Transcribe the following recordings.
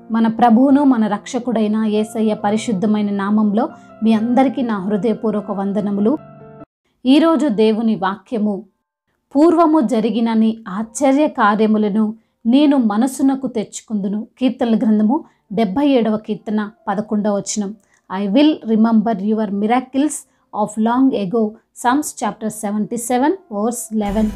మన ప్రభువును మన రక్షకుడైన యేసయ్య పరిశుద్ధమైన నామంలో మీ అందరికీ నా హృదయపూర్వక వందనములు ఈరోజు దేవుని వాక్యము పూర్వము జరిగినని ఆశ్చర్య కార్యములను నేను మనసునకు తెచ్చుకుందును కీర్తనల గ్రంథము డెబ్భై ఏడవ కీర్తన పదకొండవ వచనం I will remember your miracles of long ago Psalms chapter seventy seven verse eleven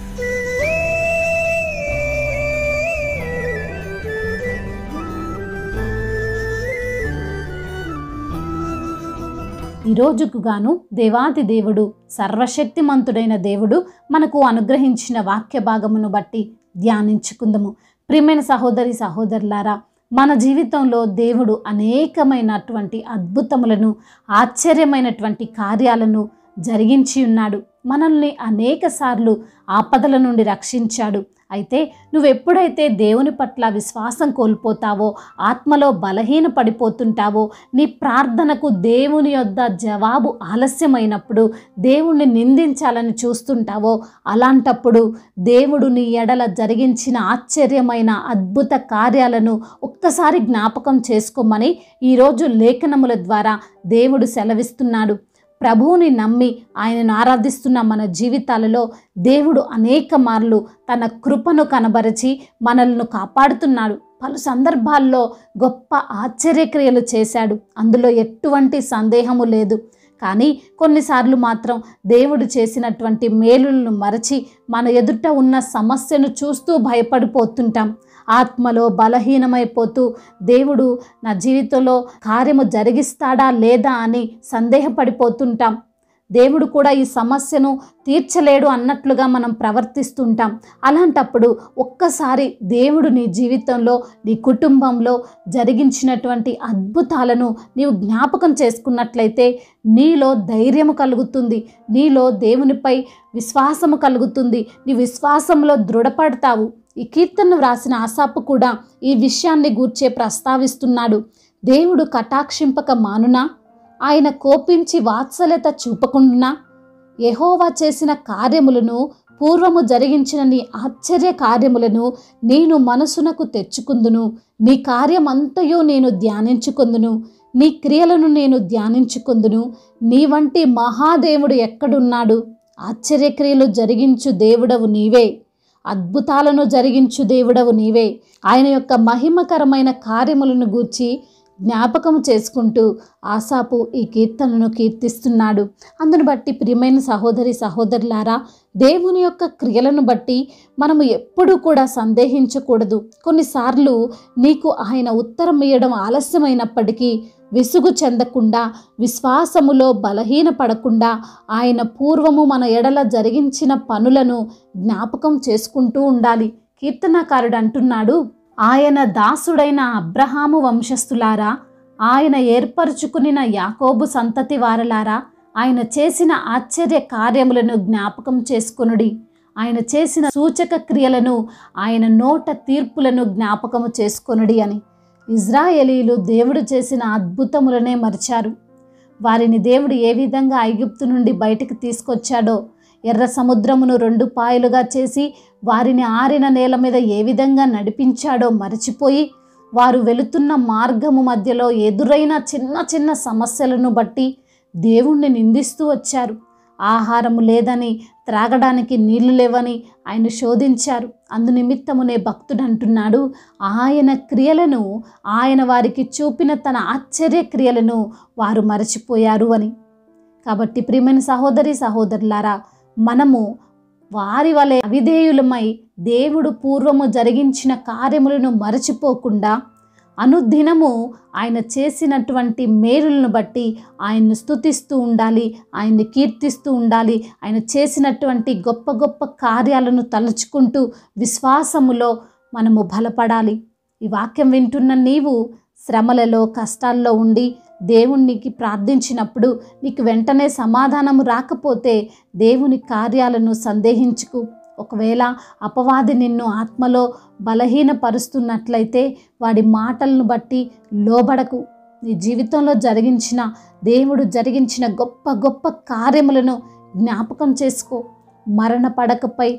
ఈ రోజుకు గాను దేవాది దేవుడు సర్వశక్తిమంతుడైన దేవుడు మనకు అనుగ్రహించిన వాక్య భాగమును బట్టి ధ్యానించుకుందాము ప్రియమైన సహోదరి సహోదరులారా మన జీవితంలో దేవుడు అనేకమైనటువంటి అద్భుతములను ఆశ్చర్యమైనటువంటి కార్యాలను జరిగించి ఉన్నాడు మనల్ని అనేక సార్లు ఆపదల నుండి రక్షించాడు అయితే నువ్వు ఎప్పుడైతే దేవుని పట్ల విశ్వాసం కోల్పోతావో ఆత్మలో బలహీన పడిపోతుంటావో నీ ప్రార్థనకు దేవుని యొద్ద జవాబు ఆలస్యమైనప్పుడు దేవుణ్ణి నిందించాలని చూస్తుంటావో అలాంటప్పుడు దేవుడు నీ ఎడల జరిగించిన ఆశ్చర్యమైన అద్భుత కార్యాలను ఒక్కసారి జ్ఞాపకం చేసుకోమని ఈరోజు లేఖనముల ద్వారా దేవుడు సెలవిస్తున్నాడు ప్రభువుని నమ్మి ఆయనను ఆరాధిస్తున్న మన జీవితాలలో దేవుడు అనేక మార్లు తన కృపను కనబరిచి మనల్ని కాపాడుతున్నాడు పలు సందర్భాల్లో గొప్ప ఆశ్చర్యక్రియలు చేశాడు అందులో ఎటువంటి సందేహము లేదు కానీ కొన్నిసార్లు మాత్రం దేవుడు చేసినటువంటి మేలులను మరచి మన ఎదుట ఉన్న సమస్యను చూస్తూ భయపడిపోతుంటాం ఆత్మలో బలహీనమైపోతూ దేవుడు నా జీవితంలో కార్యము జరిగిస్తాడా లేదా అని సందేహపడిపోతుంటాం దేవుడు కూడా ఈ సమస్యను తీర్చలేడు అన్నట్లుగా మనం ప్రవర్తిస్తుంటాం అలాంటప్పుడు ఒక్కసారి దేవుడు నీ జీవితంలో నీ కుటుంబంలో జరిగించినటువంటి అద్భుతాలను నీవు జ్ఞాపకం చేసుకున్నట్లయితే నీలో ధైర్యము కలుగుతుంది నీలో దేవునిపై విశ్వాసము కలుగుతుంది నీ విశ్వాసంలో దృఢపడతావు ఈ కీర్తనను వ్రాసిన ఆసాపు కూడా ఈ విషయాన్ని గూర్చే ప్రస్తావిస్తున్నాడు దేవుడు కటాక్షింపక మానునా ఆయన కోపించి వాత్సల్యత చూపకుండా యెహోవా చేసిన కార్యములను పూర్వము జరిగించిన నీ ఆశ్చర్య కార్యములను నేను మనసునకు తెచ్చుకుందును నీ కార్యమంతయు నేను ధ్యానించుకుందును నీ క్రియలను నేను ధ్యానించుకుందును నీ వంటి మహాదేవుడు ఎక్కడున్నాడు ఆశ్చర్యక్రియలు జరిగించు దేవుడవు నీవే అద్భుతాలను జరిగించు దేవుడవు నీవే ఆయన యొక్క మహిమకరమైన కార్యములను గూర్చి జ్ఞాపకం చేసుకుంటూ ఆసాపు ఈ కీర్తనను కీర్తిస్తున్నాడు అందును బట్టి ప్రియమైన సహోదరి సహోదరులారా దేవుని యొక్క క్రియలను బట్టి మనము ఎప్పుడూ కూడా సందేహించకూడదు కొన్నిసార్లు నీకు ఆయన ఉత్తరం ఇవ్వడం ఆలస్యమైనప్పటికీ విసుగు చెందకుండా విశ్వాసములో బలహీనపడకుండా ఆయన పూర్వము మన ఎడల జరిగించిన పనులను జ్ఞాపకం చేసుకుంటూ ఉండాలి కీర్తనకారుడు అంటున్నాడు ఆయన దాసుడైన అబ్రహాము వంశస్థులారా ఆయన ఏర్పరచుకునిన యాకోబు సంతతి వారలారా ఆయన చేసిన ఆశ్చర్య కార్యములను జ్ఞాపకం చేసుకొనుడి ఆయన చేసిన సూచక క్రియలను ఆయన నోట తీర్పులను జ్ఞాపకము చేసుకొనుడి అని ఇజ్రాయేలీలు దేవుడు చేసిన అద్భుతములనే మరిచారు వారిని దేవుడు ఏ విధంగా ఐగుప్తు నుండి బయటికి తీసుకొచ్చాడో ఎర్ర సముద్రమును రెండు పాయలుగా చేసి వారిని ఆరిన నేల మీద ఏ విధంగా నడిపించాడో మరచిపోయి వారు వెళుతున్న మార్గము మధ్యలో ఎదురైన చిన్న చిన్న సమస్యలను బట్టి దేవుణ్ణి నిందిస్తూ వచ్చారు ఆహారము లేదని త్రాగడానికి నీళ్లు లేవని ఆయన శోధించారు అందునిమిత్తమునే భక్తుడు అంటున్నాడు ఆయన క్రియలను ఆయన వారికి చూపిన తన ఆశ్చర్య క్రియలను వారు మరచిపోయారు అని కాబట్టి ప్రియమైన సహోదరి సహోదరులారా మనము వారి వలె అవిధేయులమై దేవుడు పూర్వము జరిగించిన కార్యములను మరచిపోకుండా అనుదినము ఆయన చేసినటువంటి మేలులను బట్టి ఆయన్ను స్తుతిస్తూ ఉండాలి ఆయన్ని కీర్తిస్తూ ఉండాలి ఆయన చేసినటువంటి గొప్ప గొప్ప కార్యాలను తలుచుకుంటూ విశ్వాసములో మనము బలపడాలి ఈ వాక్యం వింటున్న నీవు శ్రమలలో కష్టాల్లో ఉండి దేవునికి ప్రార్థించినప్పుడు నీకు వెంటనే సమాధానము రాకపోతే దేవుని కార్యాలను సందేహించుకు ఒకవేళ అపవాది నిన్ను ఆత్మలో బలహీనపరుస్తున్నట్లయితే వాడి మాటలను బట్టి లోబడకు నీ జీవితంలో జరిగించిన దేవుడు జరిగించిన గొప్ప గొప్ప కార్యములను జ్ఞాపకం చేసుకో మరణ పడకపై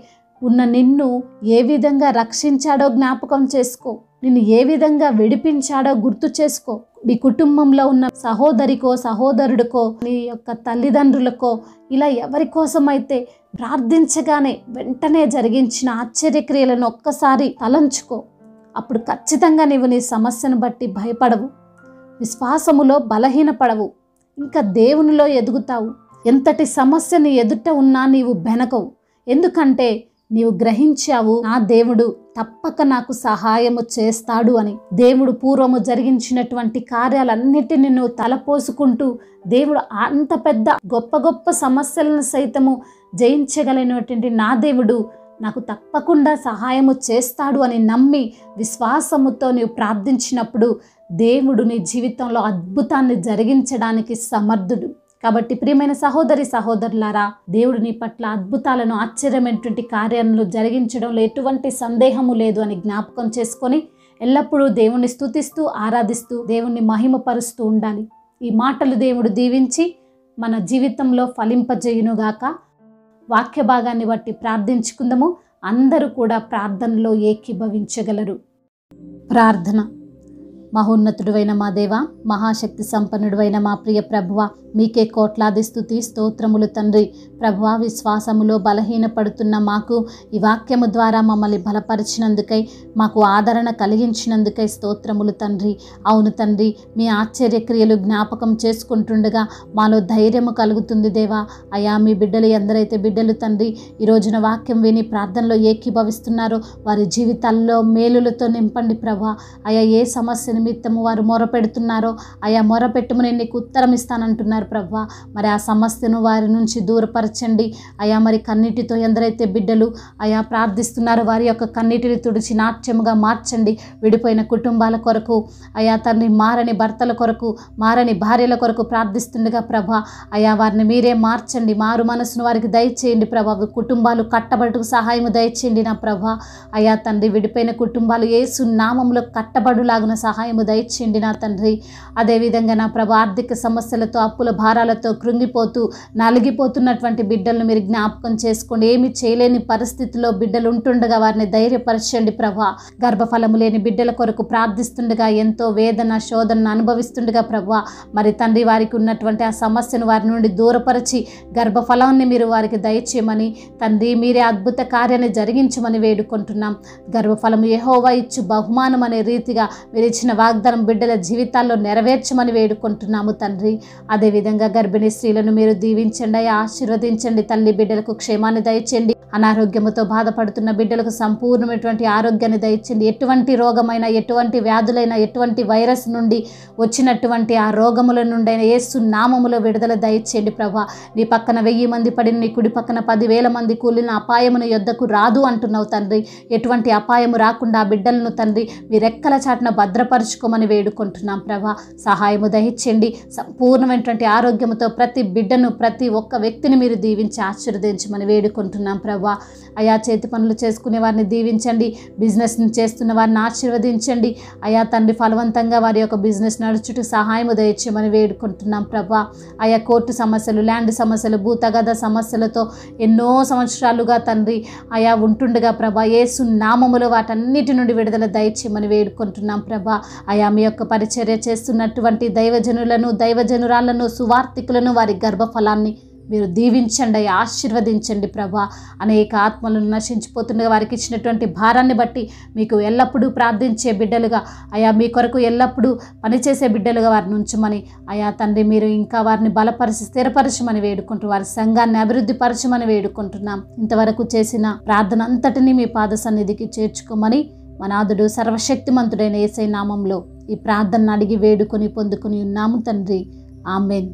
ఉన్న నిన్ను ఏ విధంగా రక్షించాడో జ్ఞాపకం చేసుకో నిన్ను ఏ విధంగా విడిపించాడో గుర్తు చేసుకో నీ కుటుంబంలో ఉన్న సహోదరికో సహోదరుడికో నీ యొక్క తల్లిదండ్రులకో ఇలా ఎవరి కోసమైతే ప్రార్థించగానే వెంటనే జరిగించిన ఆశ్చర్యక్రియలను ఒక్కసారి తలంచుకో అప్పుడు ఖచ్చితంగా నీవు నీ సమస్యను బట్టి భయపడవు విశ్వాసములో బలహీనపడవు ఇంకా దేవునిలో ఎదుగుతావు ఎంతటి సమస్య నీ ఎదుట ఉన్నా నీవు బెనకవు ఎందుకంటే నీవు గ్రహించావు నా దేవుడు తప్పక నాకు సహాయము చేస్తాడు అని దేవుడు పూర్వము జరిగించినటువంటి కార్యాలన్నిటిని నువ్వు తలపోసుకుంటూ దేవుడు అంత పెద్ద గొప్ప గొప్ప సమస్యలను సైతము జయించగలిగినటువంటి నా దేవుడు నాకు తప్పకుండా సహాయము చేస్తాడు అని నమ్మి విశ్వాసముతో నీవు ప్రార్థించినప్పుడు దేవుడు నీ జీవితంలో అద్భుతాన్ని జరిగించడానికి సమర్థుడు కాబట్టి ప్రియమైన సహోదరి సహోదరులారా దేవుడు నీ పట్ల అద్భుతాలను ఆశ్చర్యమైనటువంటి కార్యాలను జరిగించడంలో ఎటువంటి సందేహము లేదు అని జ్ఞాపకం చేసుకొని ఎల్లప్పుడూ దేవుణ్ణి స్తుతిస్తూ ఆరాధిస్తూ దేవుణ్ణి మహిమపరుస్తూ ఉండాలి ఈ మాటలు దేవుడు దీవించి మన జీవితంలో ఫలింపజేయునుగాక వాక్య భాగాన్ని బట్టి ప్రార్థించుకుందాము అందరూ కూడా ప్రార్థనలో ఏకీభవించగలరు ప్రార్థన మహోన్నతుడువైన మా దేవ మహాశక్తి సంపన్నుడువైన మా ప్రియ ప్రభువ మీకే కోట్లాది స్థుతి స్తోత్రములు తండ్రి ప్రభువ విశ్వాసములో బలహీనపడుతున్న మాకు ఈ వాక్యము ద్వారా మమ్మల్ని బలపరిచినందుకై మాకు ఆదరణ కలిగించినందుకై స్తోత్రములు తండ్రి అవును తండ్రి మీ ఆశ్చర్యక్రియలు జ్ఞాపకం చేసుకుంటుండగా మాలో ధైర్యము కలుగుతుంది దేవా అయా మీ బిడ్డలు ఎందరైతే బిడ్డలు తండ్రి ఈ రోజున వాక్యం విని ప్రార్థనలో ఏకీభవిస్తున్నారో వారి జీవితాల్లో మేలులతో నింపండి ప్రభా అయా ఏ సమస్య నిమిత్తము వారు మొరపెడుతున్నారో అయా మొరపెట్టుమని నీకు ఉత్తరం ఇస్తానంటున్నారు ప్రభా మరి ఆ సమస్యను వారి నుంచి దూరపరచండి అయా మరి కన్నీటితో ఎందరైతే బిడ్డలు అయా ప్రార్థిస్తున్నారో వారి యొక్క కన్నీటిని తుడిచి నాట్యముగా మార్చండి విడిపోయిన కుటుంబాల కొరకు అయా తండ్రి మారని భర్తల కొరకు మారని భార్యల కొరకు ప్రార్థిస్తుండగా ప్రభా అయా వారిని మీరే మార్చండి మారు మనసును వారికి దయచేయండి ప్రభా కుటుంబాలు కట్టబడుటకు సహాయము దయచేయండి నా ప్రభా అయా తండ్రి విడిపోయిన కుటుంబాలు ఏసు నామంలో కట్టబడులాగున సహాయము దయచేయండి నా తండ్రి అదేవిధంగా నా ప్రభా ఆర్థిక సమస్యలతో అప్పుల భారాలతో కృంగిపోతూ నలిగిపోతున్నటువంటి బిడ్డలను మీరు జ్ఞాపకం చేసుకోండి ఏమి చేయలేని పరిస్థితిలో బిడ్డలు ఉంటుండగా వారిని ధైర్యపరచండి ప్రభా గర్భఫలము లేని బిడ్డల కొరకు ప్రార్థిస్తుండగా ఎంతో వేదన శోధనను అనుభవిస్తుండగా ప్రభా మరి తండ్రి వారికి ఉన్నటువంటి ఆ సమస్యను వారి నుండి దూరపరిచి గర్భఫలాన్ని మీరు వారికి దయచేయమని తండ్రి మీరే అద్భుత కార్యాన్ని జరిగించమని వేడుకుంటున్నాం గర్భఫలము యెహోవా ఇచ్చు బహుమానం అనే రీతిగా మీరు ఇచ్చిన వాగ్దానం బిడ్డల జీవితాల్లో నెరవేర్చమని వేడుకుంటున్నాము తండ్రి అదేవిధంగా గర్భిణీ స్త్రీలను మీరు దీవించండి ఆశీర్వదించండి తల్లి బిడ్డలకు క్షేమాన్ని దయచేయండి అనారోగ్యముతో బాధపడుతున్న బిడ్డలకు సంపూర్ణమైనటువంటి ఆరోగ్యాన్ని దయచేయండి ఎటువంటి రోగమైనా ఎటువంటి వ్యాధులైనా ఎటువంటి వైరస్ నుండి వచ్చినటువంటి ఆ రోగముల నుండైనా యేసు నామములో విడుదల దయచేయండి ప్రభా నీ పక్కన వెయ్యి మంది పడిన నీ కుడి పక్కన పదివేల మంది కూలిన అపాయమును యొద్దకు రాదు అంటున్నావు తండ్రి ఎటువంటి అపాయము రాకుండా ఆ బిడ్డలను తండ్రి మీ రెక్కల చాటున భద్రపరుచుకోమని వేడుకుంటున్నాం ప్రభా సహాయము దయచేయండి సంపూర్ణమైనటువంటి ఆరోగ్యముతో ప్రతి బిడ్డను ప్రతి ఒక్క వ్యక్తిని మీరు దీవించి ఆశీర్వదించమని వేడుకుంటున్నాం ప్రభా అయా చేతి పనులు చేసుకునే వారిని దీవించండి బిజినెస్ని చేస్తున్న వారిని ఆశీర్వదించండి అయా తండ్రి ఫలవంతంగా వారి యొక్క బిజినెస్ నడుచుటకు సహాయము దయచేయమని వేడుకుంటున్నాం ప్రభా ఆయా కోర్టు సమస్యలు ల్యాండ్ సమస్యలు భూతగద సమస్యలతో ఎన్నో సంవత్సరాలుగా తండ్రి ఆయా ఉంటుండగా ప్రభా యేసు నామములో వాటన్నిటి నుండి విడుదల దయచేయమని వేడుకుంటున్నాం ప్రభా ఆయా మీ యొక్క పరిచర్య చేస్తున్నటువంటి దైవజనులను దైవజనురాలను సువార్థికులను వారి గర్భఫలాన్ని మీరు దీవించండి అయ్యా, ఆశీర్వదించండి ప్రభా అనేక ఆత్మలను నశించిపోతుండగా వారికి ఇచ్చినటువంటి భారాన్ని బట్టి మీకు ఎల్లప్పుడూ ప్రార్థించే బిడ్డలుగా అయా మీ కొరకు ఎల్లప్పుడూ పనిచేసే బిడ్డలుగా వారిని ఉంచమని అయా తండ్రి మీరు ఇంకా వారిని బలపరిచి స్థిరపరచమని వేడుకుంటూ వారి సంఘాన్ని అభివృద్ధి పరచమని వేడుకుంటున్నాం ఇంతవరకు చేసిన ప్రార్థన అంతటినీ మీ పాద సన్నిధికి చేర్చుకోమని మనాథుడు సర్వశక్తిమంతుడైన ఏసై నామంలో ఈ ప్రార్థన అడిగి వేడుకొని పొందుకొని ఉన్నాము తండ్రి ఆమెన్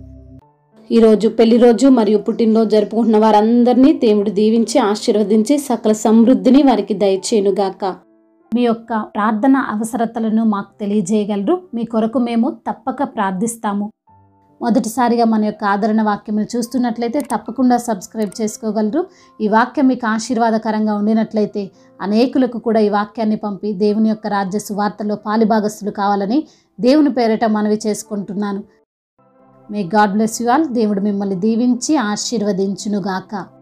ఈరోజు పెళ్లి రోజు మరియు పుట్టినరోజు జరుపుకుంటున్న వారందరినీ దేవుడు దీవించి ఆశీర్వదించి సకల సమృద్ధిని వారికి దయచేయునుగాక మీ యొక్క ప్రార్థన అవసరతలను మాకు తెలియజేయగలరు మీ కొరకు మేము తప్పక ప్రార్థిస్తాము మొదటిసారిగా మన యొక్క ఆదరణ వాక్యమును చూస్తున్నట్లయితే తప్పకుండా సబ్స్క్రైబ్ చేసుకోగలరు ఈ వాక్యం మీకు ఆశీర్వాదకరంగా ఉండినట్లయితే అనేకులకు కూడా ఈ వాక్యాన్ని పంపి దేవుని యొక్క రాజ్య సువార్తలో పాలిభాగస్తులు కావాలని దేవుని పేరిట మనవి చేసుకుంటున్నాను may God bless you all దేవుడు మిమ్మల్ని దీవించి ఆశీర్వదించునుగాక